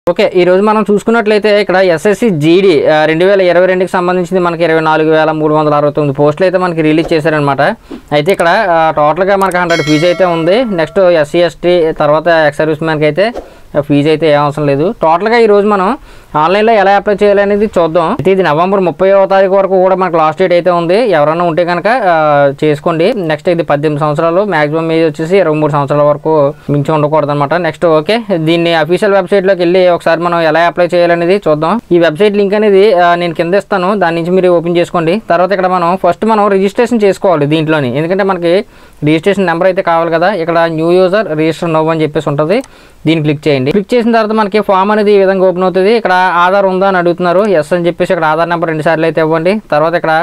okay ఈ రోజు మనం చూసుకున్నట్లయితే ఇక్కడ ఎస్ఎస్సి జీడీ రెండు వేల ఇరవై రెండుకి సంబంధించింది మనకి ఇరవై నాలుగు వేల మూడు వందల అరవై తొమ్మిది పోస్టులు అయితే మనకి రిలీజ్ చేశారనమాట అయితే ఇక్కడ ఆ, టోటల్గా మనకి హండ్రెడ్ ఫీజు అయితే ఉంది నెక్స్ట్ ఎస్సీ ఎస్టీ తర్వాత ఎక్స్ సర్వీస్ మ్యాన్కి అయితే ఫీజు అయితే ఏ అవసరం లేదు టోటల్గా ఈ రోజు మనం ఆన్లైన్లో ఎలా అప్లై చేయాలి అనేది చూద్దాం అయితే ఇది నవంబర్ ముప్పై తారీఖు వరకు కూడా మనకు లాస్ట్ డేట్ అయితే ఉంది ఎవరైనా ఉంటే కనుక ఆ, చేసుకోండి నెక్స్ట్ ఇది పద్దెనిమిది సంవత్సరాలు మాక్సిమం ఏజ్ వచ్చేసి ఇరవై మూడు సంవత్సరాల వరకు మించి ఉండకూడదు అనమాట నెక్స్ట్ ఓకే దీన్ని అఫీషియల్ వెబ్సైట్లోకి వెళ్ళి ఒకసారి మనం ఎలా అప్లై చేయాలనేది చూద్దాం ఈ వెబ్సైట్ లింక్ అనేది ఆ, నేను కింద ఇస్తాను దాని నుంచి మీరు ఓపెన్ చేసుకోండి తర్వాత ఇక్కడ మనం ఫస్ట్ మనం రిజిస్ట్రేషన్ చేసుకోవాలి దీంట్లోని ఎందుకంటే మనకి రిజిస్ట్రేషన్ నెంబర్ అయితే కావాలి కదా ఇక్కడ న్యూ యూజర్ రిజిస్టర్ నో అని చెప్పేసి ఉంటుంది దీన్ని క్లిక్ చేయండి క్లిక్ చేసిన తర్వాత మనకి ఫామ్ అనేది ఈ విధంగా ఓపెన్ అవుతుంది ఇక్కడ ఆధార్ ఉందా అని అడుగుతున్నారు ఎస్ అని చెప్పేసి ఇక్కడ ఆధార్ నెంబర్ రెండు సార్లు అయితే ఇవ్వండి తర్వాత ఇక్కడ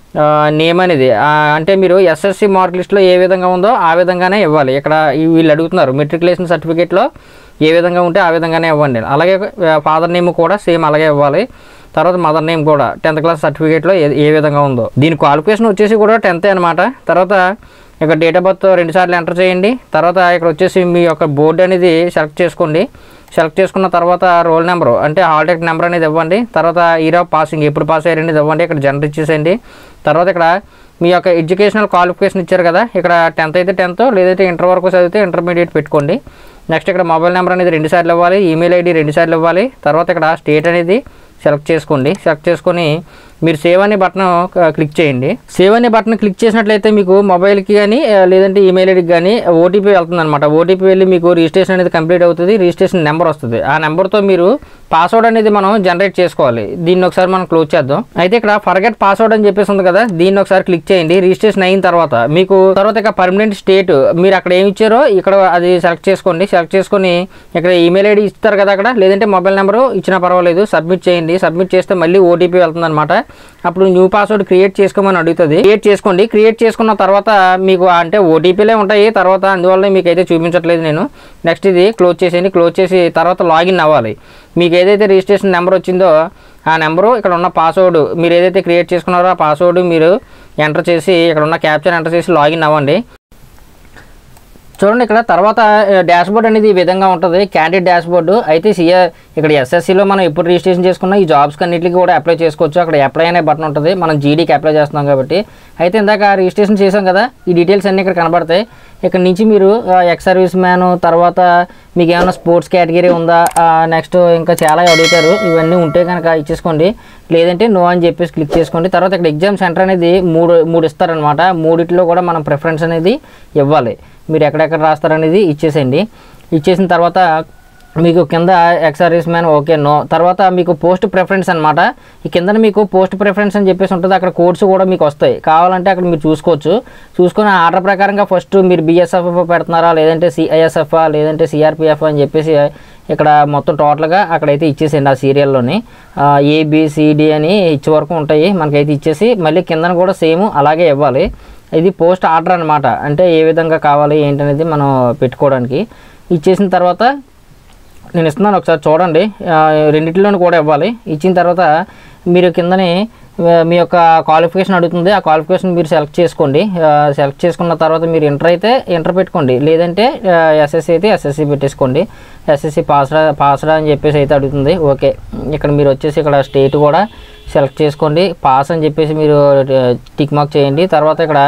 నేమ్ అనేది ఆ, అంటే మీరు ఎస్ఎస్సి మార్క్ లిస్ట్లో ఏ విధంగా ఉందో ఆ విధంగానే ఇవ్వాలి ఇక్కడ ఈ- వీళ్ళు అడుగుతున్నారు మెట్రికులేషన్ సర్టిఫికేట్లో ఏ విధంగా ఉంటే ఆ విధంగానే ఇవ్వండి అలాగే ఫాదర్ నేమ్ కూడా సేమ్ అలాగే ఇవ్వాలి తర్వాత మదర్ నేమ్ కూడా టెన్త్ క్లాస్ సర్టిఫికేట్లో ఏ ఏ విధంగా ఉందో దీని క్వాలిఫికేషన్ వచ్చేసి కూడా టెన్త్ అనమాట తర్వాత ఇక్కడ డేట్ ఆఫ్ బర్త్ రెండు సార్లు ఎంటర్ చేయండి తర్వాత ఇక్కడ వచ్చేసి మీ యొక్క బోర్డు అనేది సెలెక్ట్ చేసుకోండి సెలెక్ట్ చేసుకున్న తర్వాత రోల్ నెంబర్ అంటే హాల్ టికెట్ నెంబర్ అనేది ఇవ్వండి తర్వాత ఇయర్ ఆఫ్ పాసింగ్ ఎప్పుడు పాస్ అయ్యారు అనేది ఇవ్వండి ఇక్కడ జనరల్ ఇచ్చేసేయండి తర్వాత ఇక్కడ మీ యొక్క ఎడ్యుకేషనల్ క్వాలిఫికేషన్ ఇచ్చారు కదా ఇక్కడ టెన్త్ అయితే టెన్త్ లేదైతే ఇంటర్ వరకు చదివితే ఇంటర్మీడియట్ పెట్టుకోండి నెక్స్ట్ ఇక్కడ మొబైల్ నెంబర్ అనేది రెండు సార్లు ఇవ్వాలి ఈమెయిల్ ఐడి రెండు సార్లు ఇవ్వాలి తర్వాత ఇక్కడ స్టేట్ అనేది సెలెక్ట్ చేసుకోండి సెలెక్ట్ చేసుకొని మీరు సేవ్ అనే బటన్ క్లిక్ చేయండి సేవ్ అనే బటన్ క్లిక్ చేసినట్లయితే మీకు మొబైల్కి కానీ ఆ, లేదంటే ఈమెయిల్ ఐడికి కానీ ఓటీపీ వెళ్తుంది అనమాట ఓటీపీ వెళ్ళి మీకు రిజిస్ట్రేషన్ అనేది కంప్లీట్ అవుతుంది రిజిస్ట్రేషన్ నెంబర్ వస్తుంది ఆ నెంబర్తో మీరు పాస్వర్డ్ అనేది మనం జనరేట్ చేసుకోవాలి దీన్ని ఒకసారి మనం క్లోజ్ చేద్దాం అయితే ఇక్కడ ఫర్గెట్ పాస్వర్డ్ అని చెప్పేసి ఉంది కదా దీన్ని ఒకసారి క్లిక్ చేయండి రిజిస్ట్రేషన్ అయిన తర్వాత మీకు తర్వాత ఇక పర్మనెంట్ స్టేట్ మీరు అక్కడ ఏమి ఇచ్చారో ఇక్కడ అది సెలెక్ట్ చేసుకోండి సెలెక్ట్ చేసుకొని ఇక్కడ ఈమెయిల్ ఐడి ఇస్తారు కదా అక్కడ లేదంటే మొబైల్ నెంబరు ఇచ్చినా పర్వాలేదు సబ్మిట్ చేయండి సబ్మిట్ చేస్తే మళ్ళీ ఓటీపీ వెళ్తుంది అనమాట అప్పుడు న్యూ పాస్వర్డ్ క్రియేట్ చేసుకోమని అడుగుతుంది క్రియేట్ చేసుకోండి క్రియేట్ చేసుకున్న తర్వాత మీకు అంటే ఓటీపీలే ఉంటాయి తర్వాత అందువల్ల మీకు అయితే చూపించట్లేదు నేను నెక్స్ట్ ఇది క్లోజ్ చేసేయండి క్లోజ్ చేసి తర్వాత లాగిన్ అవ్వాలి మీకు ఏదైతే రిజిస్ట్రేషన్ నెంబర్ వచ్చిందో ఆ నెంబరు ఇక్కడ ఉన్న పాస్వర్డ్ మీరు ఏదైతే క్రియేట్ చేసుకున్నారో ఆ పాస్వర్డ్ మీరు ఎంటర్ చేసి ఇక్కడ ఉన్న క్యాప్చర్ ఎంటర్ చేసి లాగిన్ అవ్వండి చూడండి ఇక్కడ తర్వాత డాష్ బోర్డ్ అనేది ఈ విధంగా ఉంటుంది క్యాండిడేట్ డాష్ బోర్డు అయితే సిఏ ఇక్కడ ఎస్ఎస్సిలో మనం ఎప్పుడు రిజిస్ట్రేషన్ చేసుకున్నా ఈ జాబ్స్కి అన్నింటికి కూడా అప్లై చేసుకోవచ్చు అక్కడ అప్లై అనే బటన్ ఉంటుంది మనం జీడీకి అప్లై చేస్తున్నాం కాబట్టి అయితే ఇందాక రిజిస్ట్రేషన్ చేసాం కదా ఈ డీటెయిల్స్ అన్నీ ఇక్కడ కనబడతాయి ఇక్కడ నుంచి మీరు ఎక్స్ సర్వీస్ మ్యాన్ తర్వాత మీకు ఏమైనా స్పోర్ట్స్ కేటగిరీ ఉందా నెక్స్ట్ ఇంకా చాలా అడుగుతారు ఇవన్నీ ఉంటే కనుక ఇచ్చేసుకోండి లేదంటే నో అని చెప్పేసి క్లిక్ చేసుకోండి తర్వాత ఇక్కడ ఎగ్జామ్ సెంటర్ అనేది మూడు మూడు ఇస్తారనమాట మూడిట్లో కూడా మనం ప్రిఫరెన్స్ అనేది ఇవ్వాలి మీరు ఎక్కడెక్కడ రాస్తారనేది ఇచ్చేసేయండి ఇచ్చేసిన తర్వాత మీకు కింద ex service man okay no తర్వాత మీకు పోస్ట్ ప్రిఫరెన్స్ అనమాట ఈ కింద మీకు పోస్ట్ ప్రిఫరెన్స్ అని చెప్పేసి ఉంటుంది అక్కడ కోడ్స్ కూడా మీకు వస్తాయి కావాలంటే అక్కడ మీరు చూసుకోవచ్చు చూసుకొని ఆ ఆర్డర్ ప్రకారంగా ఫస్ట్ మీరు బిఎస్ఎఫ్ పెడుతున్నారా లేదంటే సిఐఎస్ఎఫ్ లేదంటే సిఆర్పిఎఫ్ అని చెప్పేసి ఇక్కడ మొత్తం టోటల్గా అక్కడైతే ఇచ్చేసేయండి ఆ సీరియల్లోని ఏబిసిడి అని ఇచ్చే వరకు ఉంటాయి మనకైతే ఇచ్చేసి మళ్ళీ కిందన కూడా సేమ్ అలాగే ఇవ్వాలి ఇది పోస్ట్ ఆర్డర్ అనమాట అంటే ఏ విధంగా కావాలి ఏంటనేది మనం పెట్టుకోవడానికి ఇచ్చేసిన తర్వాత నేను ఇస్తున్నాను ఒకసారి చూడండి ఆ, రెండిట్లోనూ కూడా ఇవ్వాలి ఇచ్చిన తర్వాత మీరు కిందని ఆ, మీ యొక్క క్వాలిఫికేషన్ అడుగుతుంది ఆ క్వాలిఫికేషన్ మీరు సెలెక్ట్ చేసుకోండి ఆ, సెలెక్ట్ చేసుకున్న తర్వాత మీరు ఇంటర్ అయితే ఇంటర్ పెట్టుకోండి లేదంటే ఎస్ఎస్సి అయితే ఎస్ఎస్సి పెట్టేసుకోండి ఎస్ఎస్సి పాస్డా పాస్డా అని చెప్పేసి అయితే అడుగుతుంది ఓకే ఇక్కడ మీరు వచ్చేసి ఇక్కడ స్టేట్ కూడా సెలెక్ట్ చేసుకోండి పాస్ అని చెప్పేసి మీరు టిక్ మార్క్ చేయండి తర్వాత ఇక్కడ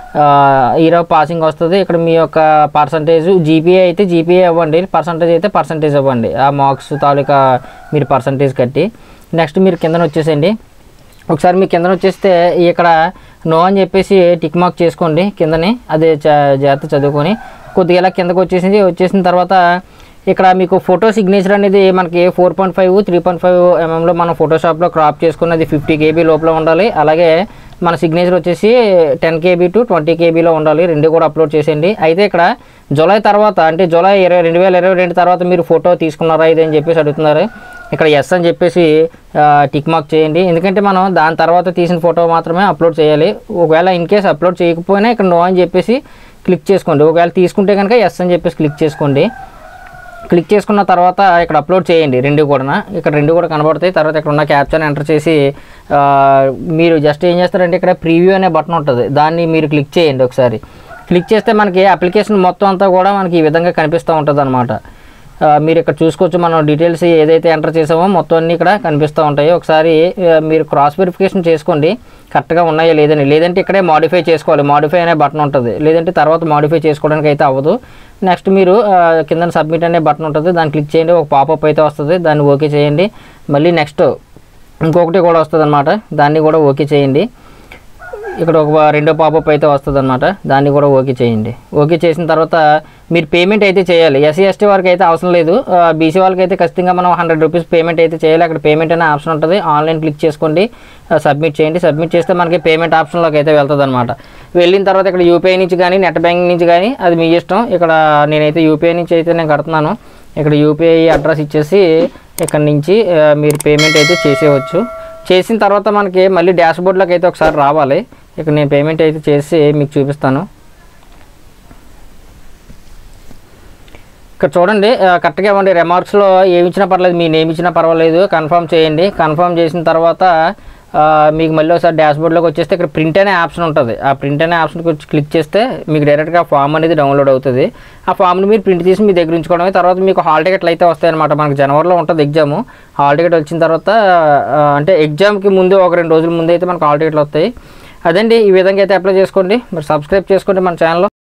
ఇయర్ ఆఫ్ పాసింగ్ వస్తుంది ఇక్కడ మీ యొక్క పర్సంటేజ్ జీపీఏ అయితే జీపీఏ ఇవ్వండి పర్సంటేజ్ అయితే పర్సంటేజ్ ఇవ్వండి ఆ మార్క్స్ తాలూకా మీరు పర్సంటేజ్ కట్టి నెక్స్ట్ మీరు కిందన వచ్చేసేయండి ఒకసారి మీ కిందన వచ్చేస్తే ఇక్కడ నో అని చెప్పేసి టిక్ మార్క్ చేసుకోండి కిందని అదే జా- జాగ్రత్త చదువుకొని కొద్దిగా ఇలా కిందకు వచ్చేసింది వచ్చేసిన తర్వాత ఇక్కడ మీకు ఫోటో సిగ్నేచర్ అనేది మనకి four point five three point five ఎంఎంలో మనం ఫోటోషాప్లో క్రాప్ చేసుకున్నది ఫిఫ్టీ కేబీ లోపల ఉండాలి అలాగే మన సిగ్నేచర్ వచ్చేసి టెన్ కేబీ టు ట్వంటీ కేబీలో ఉండాలి రెండు కూడా అప్లోడ్ చేసేయండి అయితే ఇక్కడ జూలై తర్వాత అంటే జూలై ఇరవై రెండు వేల ఇరవై రెండు తర్వాత మీరు ఫోటో తీసుకున్నారా ఇది అని చెప్పేసి అడుగుతున్నారు ఇక్కడ ఎస్ అని చెప్పేసి టిక్ మార్క్ చేయండి ఎందుకంటే మనం దాని తర్వాత తీసిన ఫోటో మాత్రమే అప్లోడ్ చేయాలి ఒకవేళ ఇన్ కేస్ అప్లోడ్ చేయకపోయినా ఇక్కడ నో అని చెప్పేసి క్లిక్ చేసుకోండి ఒకవేళ తీసుకుంటే కనుక ఎస్ అని చెప్పేసి క్లిక్ చేసుకోండి క్లిక్ చేసుకున్న తర్వాత ఇక్కడ అప్లోడ్ చేయండి రెండు కూడా ఇక్కడ రెండు కూడా కనబడతాయి తర్వాత ఇక్కడ ఉన్న క్యాప్చర్ ఎంటర్ చేసి ఆ, మీరు జస్ట్ ఏం చేస్తారంటే ఇక్కడ ప్రీవ్యూ అనే బటన్ ఉంటుంది దాన్ని మీరు క్లిక్ చేయండి ఒకసారి క్లిక్ చేస్తే మనకి అప్లికేషన్ మొత్తం అంతా కూడా మనకి ఈ విధంగా కనిపిస్తూ ఉంటుంది అనమాట ఆ, మీరు ఇక్కడ చూసుకోవచ్చు మనం డీటెయిల్స్ ఏదైతే ఎంటర్ చేసామో మొత్తం అన్నీ ఇక్కడ కనిపిస్తూ ఉంటాయి ఒకసారి ఆ, మీరు క్రాస్ వెరిఫికేషన్ చేసుకోండి కరెక్ట్గా ఉన్నాయో లేదని లేదంటే ఇక్కడే మాడిఫై చేసుకోవాలి మాడిఫై అనే బటన్ ఉంటుంది లేదంటే తర్వాత మాడిఫై చేసుకోవడానికి అయితే అవ్వదు నెక్స్ట్ మీరు ఆ, కింద సబ్మిట్ అనే బటన్ ఉంటుంది దాన్ని క్లిక్ చేయండి ఒక పాపప్ అయితే వస్తుంది దాన్ని ఓకే చేయండి మళ్ళీ నెక్స్ట్ ఇంకొకటి కూడా వస్తుంది అనమాట దాన్ని కూడా ఓకే చేయండి ఇక్కడ ఒక రెండో పాపప్ అయితే వస్తుంది అనమాట దాన్ని కూడా ఓకే చేయండి ఓకే చేసిన తర్వాత మీరు పేమెంట్ అయితే చేయాలి ఎస్సీ ఎస్టీ వారికి అయితే అవసరం లేదు బీసీ వాళ్ళకి అయితే ఖచ్చితంగా మనం హండ్రెడ్ రూపీస్ పేమెంట్ అయితే చేయాలి అక్కడ పేమెంట్ అనే ఆప్షన్ ఉంటుంది ఆన్లైన్ క్లిక్ చేసుకోండి సబ్మిట్ చేయండి సబ్మిట్ చేస్తే మనకి పేమెంట్ ఆప్షన్లోకి అయితే వెళ్తుంది అనమాట వెళ్ళిన తర్వాత ఇక్కడ యూపీఐ నుంచి కానీ నెట్ బ్యాంకింగ్ నుంచి కానీ అది మీ ఇష్టం ఇక్కడ నేనైతే యూపీఐ నుంచి అయితే నేను కడుతున్నాను ఇక్కడ యూపీఐ అడ్రస్ ఇచ్చేసి ఇక్కడ నుంచి ఆ, మీరు పేమెంట్ అయితే చేసేయవచ్చు చేసిన తర్వాత మనకి మళ్ళీ డాష్ బోర్డ్లోకి అయితే ఒకసారి రావాలి ఇక్కడ నేను పేమెంట్ అయితే చేసి మీకు చూపిస్తాను ఇక్కడ చూడండి ఆ, కరెక్ట్గా ఇవ్వండి రిమార్క్స్లో ఏమి ఇచ్చినా పర్లేదు మీ నేమ్ ఇచ్చినా పర్వాలేదు కన్ఫర్మ్ చేయండి కన్ఫర్మ్ చేసిన తర్వాత ఆ, మీకు మళ్ళీ ఒకసారి డాష్ బోర్డ్లోకి వచ్చేస్తే ఇక్కడ ప్రింట్ అనే ఆప్షన్ ఉంటుంది ఆ ప్రింట్ అనే ఆప్షన్కి వచ్చి క్లిక్ చేస్తే మీకు డైరెక్ట్గా ఫామ్ అనేది డౌన్లోడ్ అవుతుంది ఆ ఫామ్ని మీరు ప్రింట్ తీసి మీ దగ్గర ఉంచుకోవడమే తర్వాత మీకు హాల్ టికెట్లు అయితే వస్తాయన్నమాట మనకి జనవరిలో ఉంటుంది ఎగ్జామ్ హాల్ టికెట్ వచ్చిన తర్వాత ఆ, అంటే ఎగ్జామ్కి ముందు ఒక రెండు రోజుల ముందు అయితే మనకు హాల్ టికెట్లు వస్తాయి అదండి ఈ విధంగా అయితే అప్లై చేసుకోండి మరి సబ్స్క్రైబ్ చేసుకోండి మన ఛానల్